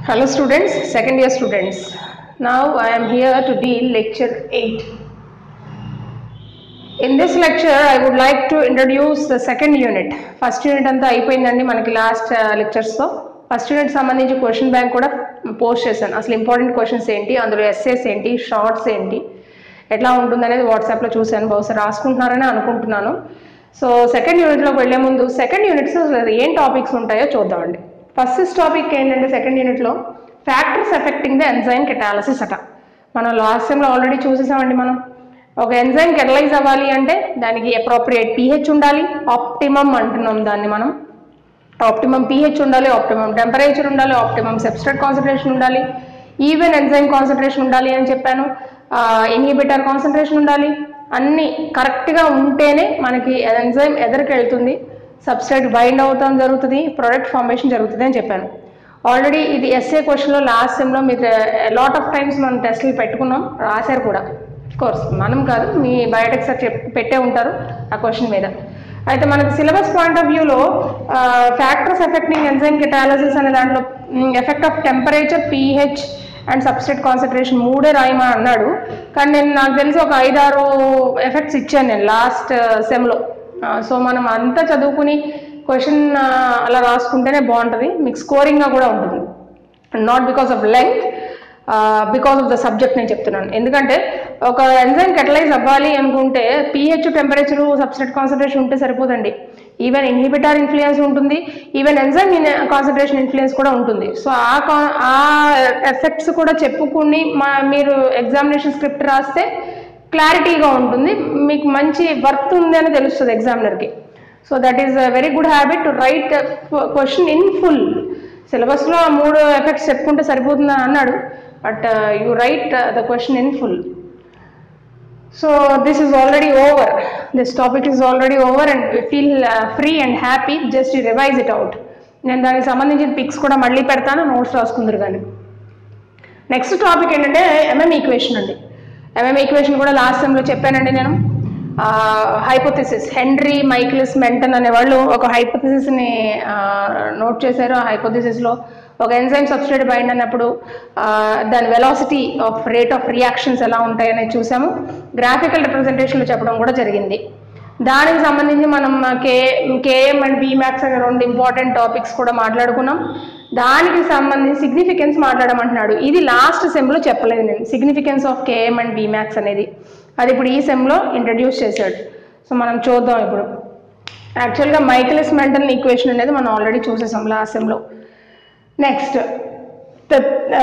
Hello students, second year students. Now I am here to deal lecture 8. In this lecture I would like to introduce the second unit. First unit అంతా అయిపోయిందండి మనకి last లెక్చర్స్తో first unit సంబంధించి question bank కూడా post చేశాను అసలు important questions ఏంటి అందులో ఎస్ఏస్ ఏంటి షార్ట్స్ ఏంటి ఎట్లా ఉంటుంది అనేది వాట్సాప్లో చూశాను బహుశా రాసుకుంటున్నారని అనుకుంటున్నాను సో సెకండ్ యూనిట్లోకి వెళ్ళే ముందు సెకండ్ యూనిట్స్ ఏం టాపిక్స్ ఉంటాయో చూద్దామండి ఫస్ట్ టాపిక్ ఏంటంటే సెకండ్ యూనిట్లో factors affecting the enzyme catalysis అట మనం లాస్ట్ టైంలో ఆల్రెడీ చూసేసామండి మనం ఒక ఎంజైమ్ కెటలైజ్ అవ్వాలి అంటే దానికి అప్రోప్రియేట్ pH ఉండాలి ఆప్టిమమ్ అంటున్నాం దాన్ని మనం ఆప్టిమమ్ pH ఉండాలి ఆప్టిమమ్ టెంపరేచర్ ఉండాలి ఆప్టిమమ్ సబ్స్ట్రేట్ కాన్సన్ట్రేషన్ ఉండాలి ఈవెన్ ఎంజైమ్ కాన్సన్ట్రేషన్ ఉండాలి అని చెప్పాను ఇన్హిబిటర్ కాన్సన్ట్రేషన్ ఉండాలి అన్నీ కరెక్ట్గా ఉంటేనే మనకి ఎంజైమ్ ఎదరికి వెళ్తుంది సబ్స్ట్రేట్ బైండ్ అవుతాం జరుగుతుంది ప్రొడక్ట్ ఫార్మేషన్ జరుగుతుంది అని చెప్పాను ఆల్రెడీ ఇది ఎస్ఏ క్వశ్చన్లో లాస్ట్ సెమ్లో మీరు లాట్ ఆఫ్ టైమ్స్ మనం టెస్ట్లు పెట్టుకున్నాం రాశారు కూడా కోర్స్ మనం కాదు మీ బయోటెక్ సార్ చెప్ పెట్టే ఉంటారు ఆ క్వశ్చన్ మీద అయితే మనకి సిలబస్ పాయింట్ ఆఫ్ వ్యూలో ఫ్యాక్టర్స్ ఎఫెక్టింగ్ ఎంజైమ్ కెటాలసిస్ అనే దాంట్లో effect of temperature pH and substrate concentration మూడే రాయమా అన్నాడు కానీ నేను నాకు తెలిసి ఒక ఐదారు ఎఫెక్ట్స్ ఇచ్చాను నేను లాస్ట్ సెమ్లో సో మనం అంతా చదువుకుని క్వశ్చన్ అలా రాసుకుంటేనే బాగుంటుంది మీకు స్కోరింగ్గా కూడా ఉంటుంది not because of length because of the subject నేను చెప్తున్నాను ఎందుకంటే ఒక ఎంజైమ్ కెటలైజ్ అవ్వాలి అనుకుంటే పీహెచ్ టెంపరేచర్ సబ్స్ట్రేట్ కాన్సన్ట్రేషన్ ఉంటే సరిపోదండి ఈవెన్ ఇన్హిబిటార్ ఇన్ఫ్లుయెన్స్ ఉంటుంది ఈవెన్ ఎంజైమ్ కాన్సన్ట్రేషన్ ఇన్ఫ్లుయెన్స్ కూడా ఉంటుంది సో ఆ కా- ఆ ఎఫెక్ట్స్ కూడా చెప్పుకుని మా మీరు ఎగ్జామినేషన్ స్క్రిప్ట్ రాస్తే క్లారిటీగా ఉంటుంది మీకు మంచి వర్త్ ఉంది అని తెలుస్తుంది ఎగ్జామినర్కి so that is a very good habit to write question in full సిలబస్లో మూడు ఎఫెక్ట్స్ చెప్పుకుంటే సరిపోతుందని అన్నాడు but you write the question in full so this is already over this topic is already over and feel free and happy just revise it out నేను దానికి సంబంధించిన pics కూడా మళ్ళీ పెడతాను నోట్స్ రాసుకుందరు కానీ నెక్స్ట్ టాపిక్ ఏంటంటే ఎంఎం ఈక్వేషన్ అండి ఎంఎం ఈక్వేషన్ కూడా లాస్ట్ సెమ్లో చెప్పానండి నేను హైపోథిసిస్ హెన్రీ మైకిలిస్ మెంటన్ అనే వాళ్ళు ఒక హైపోథిసిస్ని నోట్ చేశారు ఆ హైపోథిసిస్లో ఒక ఎంజైమ్ సబ్స్ట్రేట్ బైండ్ అన్నప్పుడు ఆ, దాని velocity of rate of reactions ఎలా ఉంటాయనేది చూసాము గ్రాఫికల్ రిప్రజెంటేషన్లో చెప్పడం కూడా జరిగింది దానికి సంబంధించి మనం కే కేఎం అండ్ బీమాక్స్ అనే రెండు ఇంపార్టెంట్ టాపిక్స్ కూడా మాట్లాడుకున్నాం దానికి సంబంధించి సిగ్నిఫికెన్స్ మాట్లాడమంటున్నాడు ఇది లాస్ట్ సెమ్లో చెప్పలేదు నేను significance of KM and Vmax అనేది అది ఇప్పుడు ఈ సెమ్లో ఇంట్రడ్యూస్ చేశాడు సో మనం చూద్దాం ఇప్పుడు యాక్చువల్గా మైకిలిస్ మెంటల్ ఈక్వేషన్ అనేది మనం ఆల్రెడీ చూసేసాం లాస్ట్ సెమ్లో next the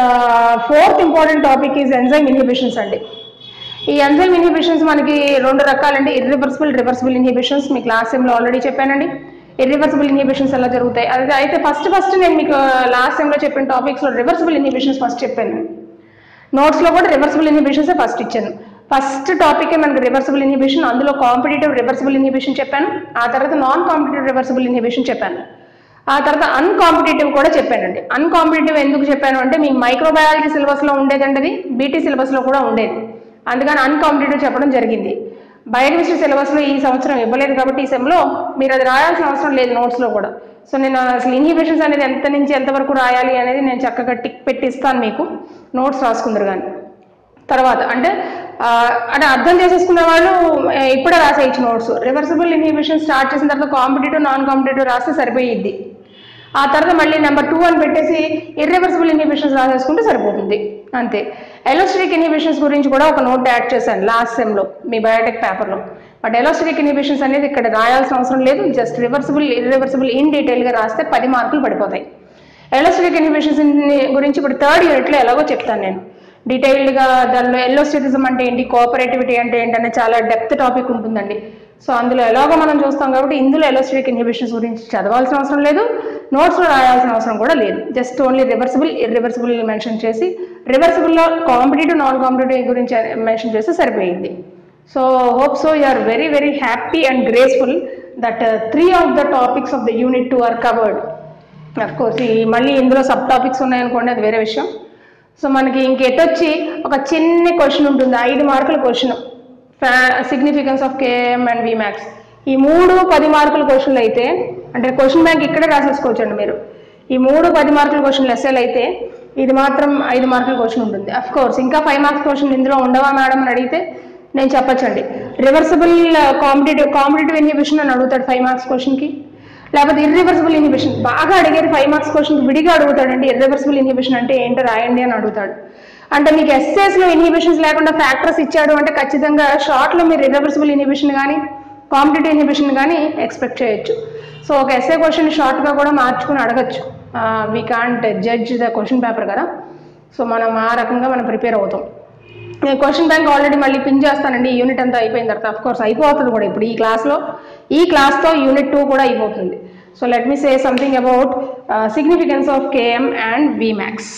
fourth important topic is enzyme inhibitions అండి ఈ ఎంజైమ్ ఇన్హిబిషన్స్ మనకి రెండు రకాలండి ఇర్రివర్సిబుల్ రివర్సిబుల్ ఇన్హిబిషన్స్ మీకు లాస్ట్ సెమ్లో ఆల్రెడీ చెప్పానండి ఇర్రివర్సిబుల్ ఇన్హిబిషన్స్ ఎలా జరుగుతాయి అది అయితే ఫస్ట్ ఫస్ట్ నేను మీకు లాస్ట్ సెమ్లో చెప్పిన టాపిక్స్లో రివర్సిబుల్ ఇన్హిబిషన్స్ ఫస్ట్ చెప్పాను నోట్స్లో కూడా రివర్సిబుల్ ఇన్హిబిషన్స్ ఫస్ట్ ఇచ్చాను ఫస్ట్ టాపిక్ మనకి రివర్సిబుల్ ఇన్హిబిషన్ అందులో కాంపిటేటివ్ రివర్సిబుల్ ఇన్హిబిషన్ చెప్పాను ఆ తర్వాత నాన్ కాంపిటేటివ్ రివర్సిబుల్ ఇన్హిబిషన్ చెప్పాను ఆ తర్వాత అన్కాంపిటేటివ్ కూడా చెప్పానండి అన్కాంపిటేటివ్ ఎందుకు చెప్పాను అంటే మీ మైక్రోబయాలజీ సిలబస్లో ఉండేదండి అది బీటీ సిలబస్లో కూడా ఉండేది అందుకని అన్కాంపిటేటివ్ చెప్పడం జరిగింది బయోకెమిస్ట్రీ సిలబస్లో ఈ సంవత్సరం ఇవ్వలేదు కాబట్టి ఈ సెమ్లో మీరు అది రాయాల్సిన అవసరం లేదు నోట్స్లో కూడా సో నేను అసలు ఇన్హిబిషన్స్ అనేది ఎంత నుంచి ఎంతవరకు రాయాలి అనేది నేను చక్కగా టిక్ పెట్టి ఇస్తాను మీకు నోట్స్ రాసుకుందరు కానీ తర్వాత అంటే ఆ, అంటే అర్థం చేసేసుకునే వాళ్ళు ఆ, ఇప్పుడే రాసేయచ్చు నోట్స్ రివర్సిబుల్ ఇన్హిబిషన్ స్టార్ట్ చేసిన తర్వాత కాంపిటేటివ్ నాన్ కాంపిటేటివ్ రాస్తే సరిపోయిద్ది ఆ తర్వాత మళ్ళీ నెంబర్ టూ అని పెట్టేసి ఇర్రివర్సిబుల్ ఇన్హిబిషన్స్ రాసేసుకుంటే సరిపోతుంది అంతే ఎలోస్టిక్ ఇన్హిబిషన్స్ గురించి కూడా ఒక నోట్ యాడ్ చేశాను లాస్ట్ సెమ్లో మీ బయోటెక్ పేపర్లో బట్ ఎలోస్టిక్ ఇన్హిబిషన్స్ అనేది ఇక్కడ రాయాల్సిన అవసరం లేదు జస్ట్ రివర్సిబుల్ ఇర్రివర్సిబుల్ ఇన్ డీటెయిల్గా రాస్తే పది మార్కులు పడిపోతాయి ఎలోస్టిక్ ఇన్హిబిషన్స్ గురించి ఇప్పుడు థర్డ్ యూనిట్లో ఎలాగో చెప్తాను నేను డీటెయిల్డ్గా దానిలో ఎల్లోస్టిటిజం అంటే ఏంటి కోఆపరేటివిటీ అంటే ఏంటనే చాలా డెప్త్ టాపిక్ ఉంటుందండి సో అందులో ఎలాగో మనం చూస్తాం కాబట్టి ఇందులో ఎలోస్టిక్ ఇన్హిబిషన్స్ గురించి చదవాల్సిన అవసరం లేదు నోట్స్లో రాయాల్సిన అవసరం కూడా లేదు just only reversible irreversible mention చేసి రివర్సిబుల్లో కాంపిటేటివ్ నాన్ కాంపిటేటివ్ గురించి మెన్షన్ చేస్తే సరిపోయింది so hope so you are very very happy and graceful that three of the topics of the unit two are covered of course ఈ మళ్ళీ ఇందులో sub topics ఉన్నాయనుకోండి అది వేరే విషయం సో మనకి ఇంకెటొచ్చి ఒక చిన్న క్వశ్చన్ ఉంటుంది ఐదు మార్కుల question significance of KM and Vmax ఈ మూడు పది మార్కుల క్వశ్చన్లు అయితే అంటే క్వశ్చన్ బ్యాంక్ ఇక్కడే రాసేసుకోవచ్చండి మీరు ఈ మూడు పది మార్కుల క్వశ్చన్లు ఎస్ఎల్ అయితే ఇది మాత్రం ఐదు మార్కుల క్వశ్చన్ ఉంటుంది అఫ్ కోర్స్ ఇంకా ఫైవ్ మార్క్స్ క్వశ్చన్ ఇందులో ఉండవా మేడం అని అడిగితే నేను చెప్పచ్చండి రివర్సిబుల్ కాంపిటేటివ్ కాంపిటేటివ్ ఇన్హిబిషన్ అని అడుగుతాడు ఫైవ్ మార్క్స్ క్వశ్చన్కి లేకపోతే ఇర్రివర్సిబుల్ ఇన్హిబిషన్ బాగా అడిగేది ఫైవ్ మార్క్స్ క్వశ్చన్ విడిగా అడుగుతాడండి ఇర్రివర్సిబుల్ ఇన్హిబిషన్ అంటే ఏంటో రాయండి అని అడుగుతాడు అంటే మీకు essays లో ఇన్హిబిషన్స్ లేకుండా ఫ్యాక్టర్స్ ఇచ్చాడు అంటే ఖచ్చితంగా short లో మీరు ఇర్రివర్సిబుల్ ఇన్హిబిషన్ కానీ కాంపిటేటివ్ ఇన్హిబిషన్ కానీ ఎక్స్పెక్ట్ చేయొచ్చు సో ఒక ఎస్ఏ క్వశ్చన్ షార్ట్గా కూడా మార్చుకుని అడగచ్చు we can't judge the question paper కదా సో మనం ఆ రకంగా మనం ప్రిపేర్ అవుతాం నేను క్వశ్చన్ బ్యాంక్ ఆల్రెడీ మళ్ళీ పిన్ చేస్తానండి ఈ యూనిట్ అంతా అయిపోయిన తర్వాత అఫ్ కోర్స్ అయిపోతుంది కూడా ఇప్పుడు ఈ క్లాస్లో ఈ క్లాస్తో యూనిట్ టూ కూడా అయిపోతుంది so let me say something about significance of KM and Vmax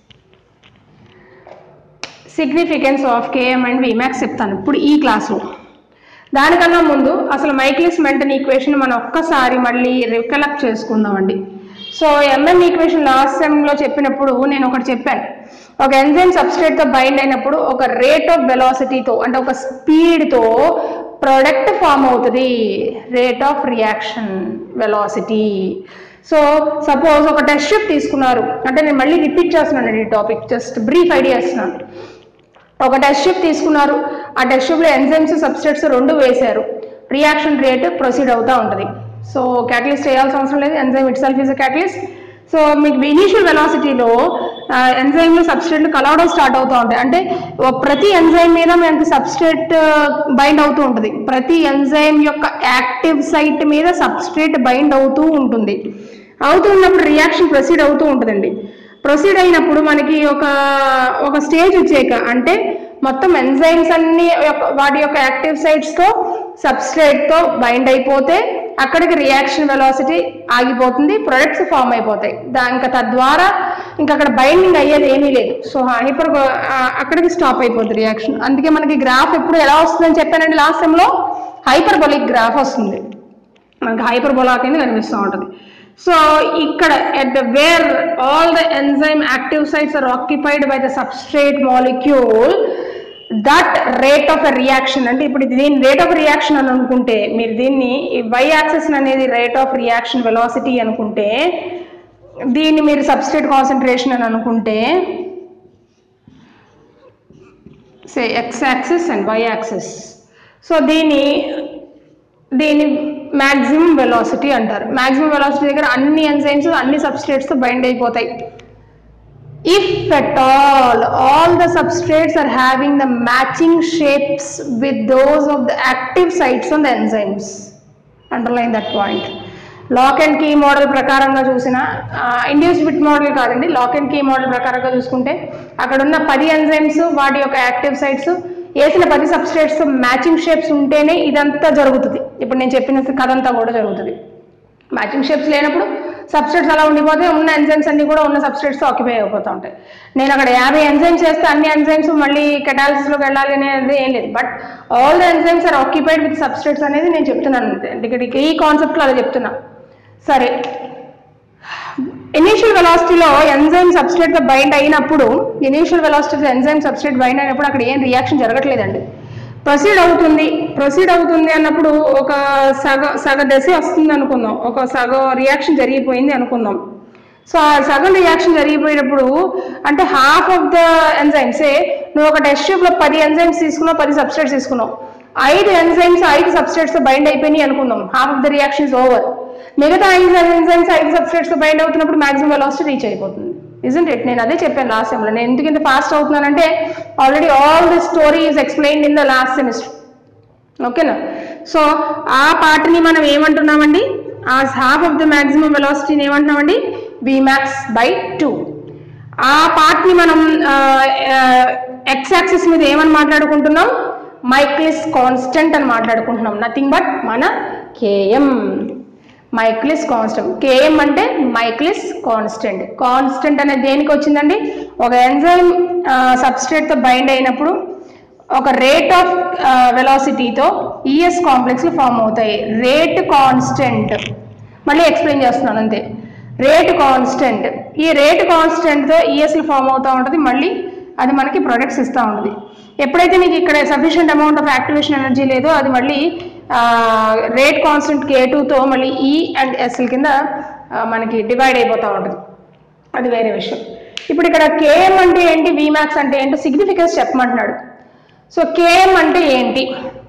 significance of KM and Vmax చెప్తాను ఇప్పుడు ఈ క్లాస్లో దానికన్నా ముందు అసలు మైక్లిస్ మెంటన్ ఈక్వేషన్ మనం ఒక్కసారి మళ్ళీ రికలెక్ట్ చేసుకుందామండి సో ఎంఎం ఈక్వేషన్ లాస్ట్ సెమ్లో చెప్పినప్పుడు నేను ఒకటి చెప్పాను ఒక ఎంజైమ్ సబ్స్ట్రేట్తో బైండ్ అయినప్పుడు ఒక రేట్ ఆఫ్ వెలాసిటీతో అంటే ఒక స్పీడ్తో ప్రొడక్ట్ ఫామ్ అవుతుంది rate of reaction velocity so suppose ఒక టెస్ట్ షిప్ తీసుకున్నారు అంటే నేను మళ్ళీ రిపీట్ చేస్తున్నాను ఈ టాపిక్ జస్ట్ బ్రీఫ్ ఐడియా ఇస్తున్నాను ఒక టెస్ట్ షిప్ తీసుకున్నారు ఆ టెస్ట్ షిప్లో ఎంజైమ్స్ సబ్స్టేట్స్ రెండు వేశారు రియాక్షన్ రేట్ ప్రొసీడ్ అవుతూ ఉంటుంది సో క్యాటలిస్ట్ వేయాల్సిన అవసరం లేదు enzyme itself is a catalyst so మీకు ఇనీషియల్ వెలాసిటీలో ఎంజైమ్లు సబ్స్ట్రేట్లు కలవడం స్టార్ట్ అవుతూ ఉంటాయి అంటే ఓ ప్రతి ఎంజైమ్ మీద మనకి సబ్స్ట్రేట్ బైండ్ అవుతూ ఉంటుంది ప్రతి ఎంజైమ్ యొక్క యాక్టివ్ సైట్ మీద సబ్స్ట్రేట్ బైండ్ అవుతూ ఉంటుంది అవుతూ ఉన్నప్పుడు రియాక్షన్ ప్రొసీడ్ అవుతూ ఉంటుందండి ప్రొసీడ్ అయినప్పుడు మనకి ఒక ఒక స్టేజ్ వచ్చాక అంటే మొత్తం ఎంజైమ్స్ అన్ని యొక్క- వాటి యొక్క యాక్టివ్ సైట్స్తో సబ్స్ట్రేట్తో బైండ్ అయిపోతే అక్కడికి రియాక్షన్ వెలాసిటీ ఆగిపోతుంది ప్రొడక్ట్స్ ఫామ్ అయిపోతాయి దా ఇంకా తద్వారా ఇంకా అక్కడ బైండింగ్ అయ్యేది ఏమీ లేదు సో హైపర్ అక్కడికి స్టాప్ అయిపోతుంది రియాక్షన్ అందుకే మనకి గ్రాఫ్ ఎప్పుడు ఎలా వస్తుందని చెప్పానండి లాస్ట్ టైంలో హైపర్బొలిక్ గ్రాఫ్ వస్తుంది మనకి హైపర్బోలా కింద కనిపిస్తూ ఉంటుంది సో ఇక్కడ at the where all the enzyme active sites are occupied by the substrate molecule that rate of reaction అంటే ఇప్పుడు ఇది దీని రేట్ ఆఫ్ రియాక్షన్ అని అనుకుంటే మీరు దీన్ని వై యాక్సెస్ అనేది రేట్ ఆఫ్ రియాక్షన్ వెలాసిటీ అనుకుంటే దీన్ని మీరు సబ్స్ట్రేట్ కాన్సన్ట్రేషన్ అని అనుకుంటే say X axis and Y axis so దీన్ని దీన్ని మ్యాక్సిమం వెలాసిటీ అంటారు మ్యాక్సిమం వెలాసిటీ దగ్గర అన్ని ఎంజైమ్స్ అన్ని సబ్స్ట్రేట్స్ బైండ్ అయిపోతాయి if at all all the substrates are having the matching shapes with those of the active sites on the enzymes underline that point lock and key model ప్రకారంగా చూసిన induced fit model కాదండి lock and key model ప్రకారంగా చూసుకుంటే అక్కడ ఉన్న పది enzymes వాటి యొక్క యాక్టివ్ సైట్స్ వేసిన పది సబ్స్ట్రేట్స్ మ్యాచింగ్ షేప్స్ ఉంటేనే ఇదంతా జరుగుతుంది ఇప్పుడు నేను చెప్పిన కథ అంతా కూడా జరుగుతుంది మ్యాచింగ్ షేప్స్ లేనప్పుడు సబ్స్ట్రేట్స్ అలా ఉండిపోతే ఉన్న ఎంజైమ్స్ అన్ని కూడా ఉన్న సబ్స్ట్రేట్స్ ఆక్యుపై అయిపోతూ ఉంటాయి నేను అక్కడ యాభై ఎంజైమ్స్ చేస్తే అన్ని ఎంజైమ్స్ మళ్ళీ కెటాలిసిస్లోకి వెళ్ళాలి అనేది ఏం లేదు but all the enzymes are occupied with substrates అనేది నేను చెప్తున్నాను అంతే అంటే ఇక్కడ ఈ కాన్సెప్ట్లో అలా చెప్తున్నా సరే ఇనీషియల్ వెలాసిటీలో ఎంజైమ్ సబ్స్ట్రేట్ తో బైండ్ అయినప్పుడు initial velocity enzyme substrate bind అయినప్పుడు అక్కడ ఏం రియాక్షన్ జరగట్లేదండి ప్రొసీడ్ అవుతుంది ప్రొసీడ్ అవుతుంది అన్నప్పుడు ఒక సగ సగ దశ వస్తుంది అనుకుందాం ఒక సగ రియాక్షన్ జరిగిపోయింది అనుకుందాం సో ఆ సగం రియాక్షన్ జరిగిపోయినప్పుడు అంటే హాఫ్ ఆఫ్ ద ఎంజైమ్సే నువ్వు ఒక టెస్ట్ ట్యూబ్ లో పది ఎంజైమ్స్ తీసుకున్నావు పది సబ్స్ట్రేట్స్ తీసుకున్నావు ఐదు ఎంజైమ్స్ ఐదు సబ్స్ట్రేట్స్ బైండ్ అయిపోయినాయి అనుకుందాం half of the reaction is over మిగతా ఐదు ఎంజైమ్స్ ఐదు సబ్స్ట్రేట్స్ బైండ్ అవుతున్నప్పుడు మాక్సిమం వెలాసిటీ రీచ్ అయిపోతుంది ఇజంట్ ఇట్ నేను అదే చెప్పాను లాస్ట్ సెమ్లో నేను ఎందుకు ఇంత ఫాస్ట్ అవుతున్నానంటే already all the story is explain in the last semester ఓకేనా సో ఆ పార్ట్ని మనం ఏమంటున్నామండి ఆ హాఫ్ ఆఫ్ ద మ్యాక్సిమం వెలాసిటీని ఏమంటున్నామండి మ్యాక్స్ బై టూ ఆ పార్ట్ని మనం ఎక్స్ యాక్సిస్ మీద ఏమని మాట్లాడుకుంటున్నాం మైక్లిస్ కాన్స్టెంట్ అని మాట్లాడుకుంటున్నాం నథింగ్ బట్ మన కేఎం మైక్లిస్ కాన్స్టెంట్ కేఎం అంటే మైక్లిస్ కాన్స్టెంట్ కాన్స్టెంట్ అనేది దేనికి వచ్చిందండి ఒక ఎంజైమ్ సబ్స్ట్రేట్తో బైండ్ అయినప్పుడు ఒక రేట్ ఆఫ్ వెలాసిటీతో ఈఎస్ కాంప్లెక్స్లు ఫామ్ అవుతాయి రేట్ కాన్స్టెంట్ మళ్ళీ ఎక్స్ప్లెయిన్ చేస్తున్నాను అంతే రేట్ కాన్స్టెంట్ ఈ రేట్ కాన్స్టెంట్తో ఈఎస్లు ఫామ్ అవుతూ ఉంటుంది మళ్ళీ అది మనకి ప్రొడక్ట్స్ ఇస్తూ ఉంటుంది ఎప్పుడైతే మీకు ఇక్కడ sufficient amount of activation energy లేదో అది మళ్ళీ రేట్ కాన్స్టెంట్ కే టూతో మళ్ళీ ఈ అండ్ ఎస్ఎల్ కింద ఆ, మనకి డివైడ్ అయిపోతూ ఉంటుంది అది వేరే విషయం ఇప్పుడు ఇక్కడ కేఎం అంటే ఏంటి విమాక్స్ అంటే ఏంటో సిగ్నిఫికెన్స్ చెప్పమంటున్నాడు సో కేఎం అంటే ఏంటి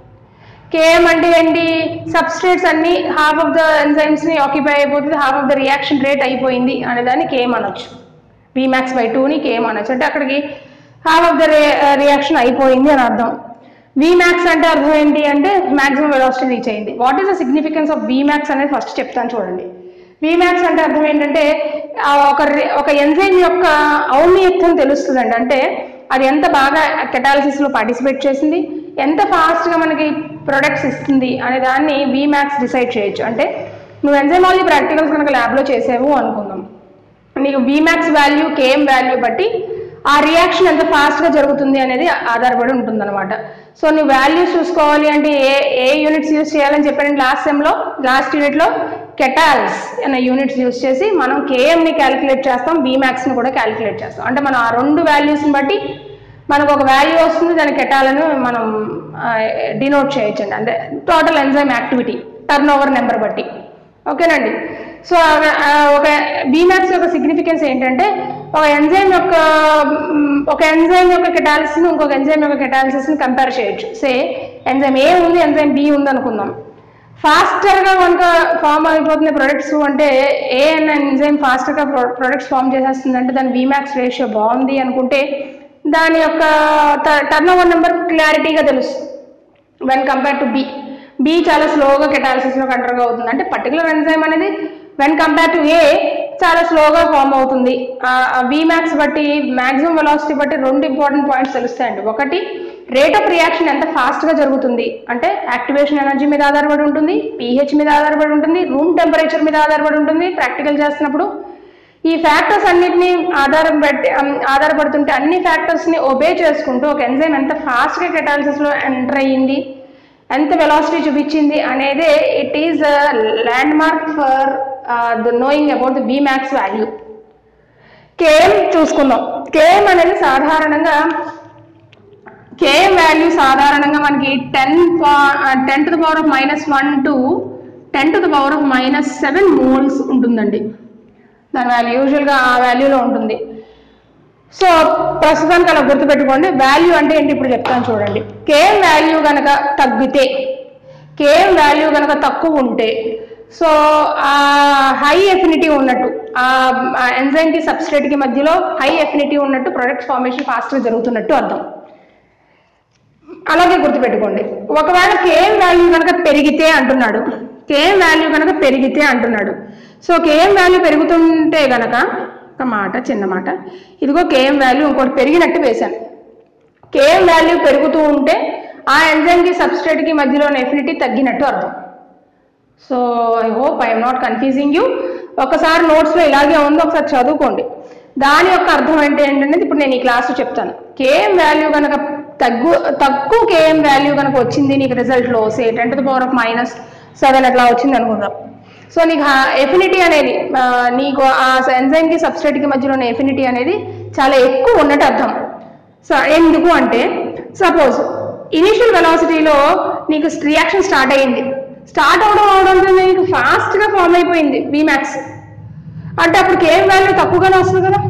కేఎం అంటే ఏంటి సబ్స్ట్రేట్స్ అన్ని హాఫ్ ఆఫ్ ద ఎంజైమ్స్ ని ఆక్యుపై అయిపోతుంది half of the reaction rate అయిపోయింది అనే దాన్ని కేఎం అనొచ్చు విమాక్స్ బై టూని కేఎం అనొచ్చు అంటే అక్కడికి హాఫ్ ఆఫ్ ద రియాక్షన్ అయిపోయింది అని అర్థం విమాక్స్ అంటే అర్థం ఏంటి అంటే మాక్సిమం వెలాసిటీ రీచ్ అయింది what is the significance of Vmax అనేది ఫస్ట్ చెప్తాను చూడండి విమాక్స్ అంటే అర్థం ఏంటంటే ఆ ఒక రి- ఒక ఎంజైమ్ యొక్క ఔన్నత్యం తెలుస్తుందండి అంటే అది ఎంత బాగా కెటాలసిస్ లో పార్టిసిపేట్ చేసింది ఎంత ఫాస్ట్ గా మనకి ప్రొడక్ట్స్ ఇస్తుంది అనే దాన్ని విమాక్స్ డిసైడ్ చేయొచ్చు అంటే నువ్వు ఎంజైమాలజీ ప్రాక్టికల్స్ కనుక ల్యాబ్ లో చేసావు అనుకుందాం నీకు విమాక్స్ వాల్యూ కేఎం వాల్యూ బట్టి ఆ రియాక్షన్ ఎంత ఫాస్ట్ గా జరుగుతుంది అనేది ఆధారపడి ఉంటుంది అనమాట సో నువ్వు వాల్యూస్ చూసుకోవాలి అంటే ఏ ఏ యూనిట్స్ యూస్ చేయాలని చెప్పాను లాస్ట్ సెమ్ లో లాస్ట్ యూనిట్ లో కెటాల్స్ అనే యూనిట్స్ యూస్ చేసి మనం కేఎం ని క్యాలిక్యులేట్ చేస్తాం విమాక్స్ ని కూడా క్యాలిక్యులేట్ చేస్తాం అంటే మనం ఆ రెండు వాల్యూస్ ని బట్టి మనకు ఒక వాల్యూ వస్తుంది దాని కెటాలను మనం డినోట్ చేయొచ్చండి అంటే total enzyme activity turnover number బట్టి ఓకేనండి సో ఆ, ఒక బీమాక్స్ యొక్క సిగ్నిఫికెన్స్ ఏంటంటే ఒక ఎంజైమ్ యొక్క మ్, ఒక ఎంజైమ్ యొక్క కెటాలిసిస్ ఇంకొక ఎంజైమ్ యొక్క కెటాలిసిస్ ని కంపేర్ చేయొచ్చు సే ఎంజైమ్ ఏ ఉంది ఎంజైమ్ బి ఉంది అనుకుందాం ఫాస్టర్ గా కనుక ఫామ్ అయిపోతున్న ప్రొడక్ట్స్ అంటే ఏ అన్న ఎంజైమ్ ఫాస్టర్ గా ప్రొడక్ట్స్ ఫామ్ చేసేస్తుంది అంటే దాని విమాక్స్ రేషియో బాగుంది అనుకుంటే దాని యొక్క టర్న్ ఓవర్ నెంబర్ క్లారిటీగా తెలుస్తుంది when compare to B B చాలా స్లోగా కెటాలసిస్ లో కంట్రోల్ అవుతుంది అంటే పర్టికులర్ ఎంజైమ్ అనేది వెన్ కంపేర్ టు ఏ చాలా స్లోగా ఫామ్ అవుతుంది బి మ్యాక్స్ బట్టి మాక్సిమం వెలాసిటీ బట్టి రెండు ఇంపార్టెంట్ పాయింట్స్ తెలుస్తాయండి ఒకటి రేట్ ఆఫ్ రియాక్షన్ ఎంత ఫాస్ట్ గా జరుగుతుంది అంటే యాక్టివేషన్ ఎనర్జీ మీద ఆధారపడి ఉంటుంది pH మీద ఆధారపడి ఉంటుంది రూమ్ టెంపరేచర్ మీద ఆధారపడి ఉంటుంది ప్రాక్టికల్ చేస్తున్నప్పుడు ఈ ఫ్యాక్టర్స్ అన్నిటిని ఆధారం పెట్టి అమ్, ఆధారపడుతుంటే అన్ని ఫ్యాక్టర్స్ ని ఒబే చేసుకుంటూ ఒక ఎంజైమ్ ఎంత ఫాస్ట్ గా కెటాలసిస్ లో ఎంటర్ అయ్యింది ఎంత వెలాసిటీ చూపించింది అనేదే it is landmark for the knowing about the max value Km చూసుకుందాం కేఎం అనేది సాధారణంగా కేఎం వాల్యూ సాధారణంగా మనకి ten ten to the power of minus one to ten to the power of minus seven moles ఉంటుందండి దాని value యూజువల్గా ఆ వాల్యూలో ఉంటుంది సో ప్రస్తుతానికి అలా గుర్తుపెట్టుకోండి వాల్యూ అంటే ఏంటి ఇప్పుడు చెప్తాను చూడండి కేఎం వాల్యూ కనుక తగ్గితే కేఎం వాల్యూ కనుక తక్కువ ఉంటే సో ఆ హై ఎఫినిటీ ఉన్నట్టు ఆ ఎంజైమ్ కి సబ్స్ట్రేట్ కి మధ్యలో హై ఎఫినిటీ ఉన్నట్టు ప్రొడక్ట్ ఫార్మేషన్ ఫాస్ట్గా జరుగుతున్నట్టు అర్థం అలాగే గుర్తుపెట్టుకోండి ఒకవేళ కేఎం వాల్యూ కనుక పెరిగితే అంటున్నాడు కేఎం వాల్యూ కనుక పెరిగితే అంటున్నాడు సో కేఎం వాల్యూ పెరుగుతుంటే గనక ఒక మాట చిన్న మాట ఇదిగో కేఎం వాల్యూ ఇంకోటి పెరిగినట్టు వేశాను కేఎం వాల్యూ పెరుగుతూ ఉంటే ఆ ఎంజైమ్ కి సబ్స్ట్రేట్ కి మధ్యలో ఎఫినిటీ తగ్గినట్టు అర్థం so I hope I'm not confusing you ఒకసారి నోట్స్లో ఇలాగే ఉంది ఒకసారి చదువుకోండి దాని యొక్క అర్థం ఏంటి ఏంటనేది ఇప్పుడు నేను ఈ క్లాస్లో చెప్తాను కేఎం వాల్యూ కనుక తగ్గు తక్కువ కేఎం వాల్యూ కనుక వచ్చింది నీకు రిజల్ట్లో say ten to the power of minus seven అట్లా వచ్చింది అనుకుందాం సో నీకు ఎఫినిటీ అనేది ఆ, నీకు ఆ ఎంజైమ్ కి సబ్స్ట్రేట్ కి మధ్యలో ఉన్న ఎఫినిటీ అనేది చాలా ఎక్కువ ఉన్నట్టు అర్థం సో ఎందుకు అంటే సపోజ్ ఇనిషియల్ వెలాసిటీలో నీకు రియాక్షన్ స్టార్ట్ అయ్యింది స్టార్ట్ అవడం అవడంతో నీకు fast గా ఫామ్ అయిపోయింది మ్యాక్స్ అంటే అప్పుడు కేఎం వాల్యూ తక్కువగానే వస్తుంది కదా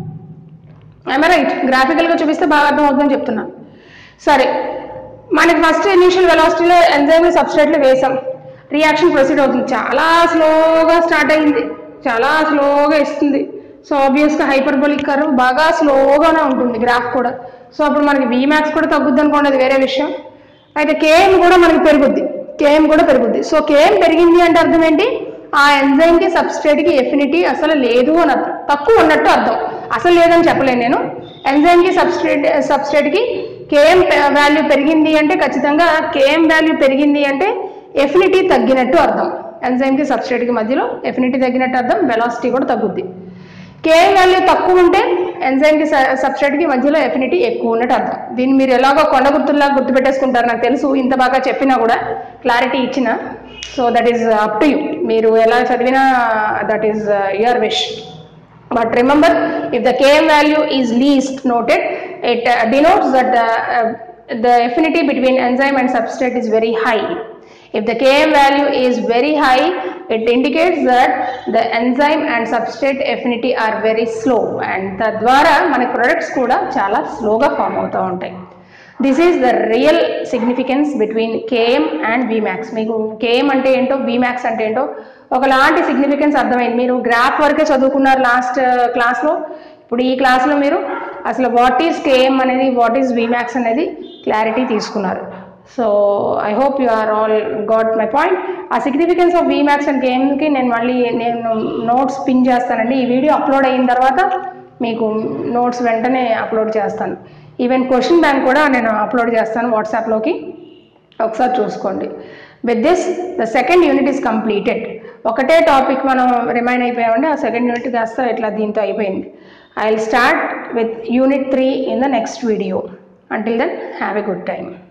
ఐమ రైట్ గ్రాఫికల్గా చూపిస్తే బాగా అర్థం అవుతుందని చెప్తున్నా సరే మనకి ఫస్ట్ ఇనిషియల్ వెలాసిటీలో ఎంజైమ్ సబ్స్ట్రేట్లు వేసాం రియాక్షన్ ప్రొసీడ్ అవుతుంది చాలా స్లోగా స్టార్ట్ అయింది చాలా స్లోగా ఇస్తుంది సో ఆబ్వియస్గా హైపర్బోలిక్ కర్వ్ బాగా స్లోగానే ఉంటుంది గ్రాఫ్ కూడా సో అప్పుడు మనకి విమాక్స్ కూడా తగ్గుద్ది అనుకోండి అది వేరే విషయం అయితే కేఎం కూడా మనకి పెరుగుద్ది కేఎం కూడా పెరుగుద్ది సో కేఎం పెరిగింది అంటే అర్థం ఏంటి ఆ ఎంజైమ్ కి సబ్స్ట్రేట్ కి ఎఫినిటీ అసలు లేదు అని అర్థం తక్కువ ఉన్నట్టు అర్థం అసలు లేదని చెప్పలేను నేను ఎంజైమ్ కి సబ్స్ట్రేట్ సబ్స్ట్రేట్ కి కేఎం వాల్యూ పెరిగింది అంటే ఖచ్చితంగా కేఎం వాల్యూ పెరిగింది అంటే ఎఫినిటీ తగ్గినట్టు అర్థం ఎంజైమ్ కి సబ్స్ట్రేట్ కి మధ్యలో ఎఫినిటీ తగ్గినట్టు అర్థం వెలాసిటీ కూడా తగ్గుద్ది కేఎం వాల్యూ తక్కువ ఉంటే ఎంజైమ్ కి సబ్స్ట్రేట్ కి మధ్యలో ఎఫినిటీ ఎక్కువ ఉన్నట్టు అర్థం దీన్ని మీరు ఎలాగో కొండ గుర్తుల్లా గుర్తుపెట్టేసుకుంటారు నాకు తెలుసు ఇంత బాగా చెప్పినా కూడా క్లారిటీ ఇచ్చిన so that is up to you మీరు ఎలా చదివినా that is your wish but remember if the Km value is least noted it denotes that the, uh, the affinity between enzyme and substrate is very high If the Km value is very high, it indicates that the enzyme and substrate affinity are very slow and తద్వారా మన products కూడా చాలా స్లోగా form అవుతూ ఉంటాయి this is the real significance between Km and Vmax మీకు Km అంటే ఏంటో విమాక్స్ అంటే ఏంటో ఒకలాంటి సిగ్నిఫికెన్స్ అర్థమైంది మీరు గ్రాఫ్ వరకే చదువుకున్నారు లాస్ట్ క్లాస్లో ఇప్పుడు ఈ క్లాస్లో మీరు అసలు వాట్ ఈజ్ కేఎం అనేది వాట్ ఈజ్ విమాక్స్ అనేది క్లారిటీ తీసుకున్నారు so I hope you are all got my point ఆ సిగ్నిఫికెన్స్ ఆఫ్ విమాక్స్ అండ్ కేఎంకి నేను మళ్ళీ నేను నోట్స్ పిన్ చేస్తానండి ఈ వీడియో అప్లోడ్ అయిన తర్వాత మీకు నోట్స్ వెంటనే అప్లోడ్ చేస్తాను ఈవెన్ క్వశ్చన్ బ్యాంక్ కూడా నేను అప్లోడ్ చేస్తాను వాట్సాప్లోకి ఒకసారి చూసుకోండి with this the second unit is completed ఒకటే టాపిక్ మనం రిమైండ్ అయిపోయామండి ఆ సెకండ్ యూనిట్ కాస్త ఇట్లా దీంతో అయిపోయింది I will start with unit three in the next video until then have a good time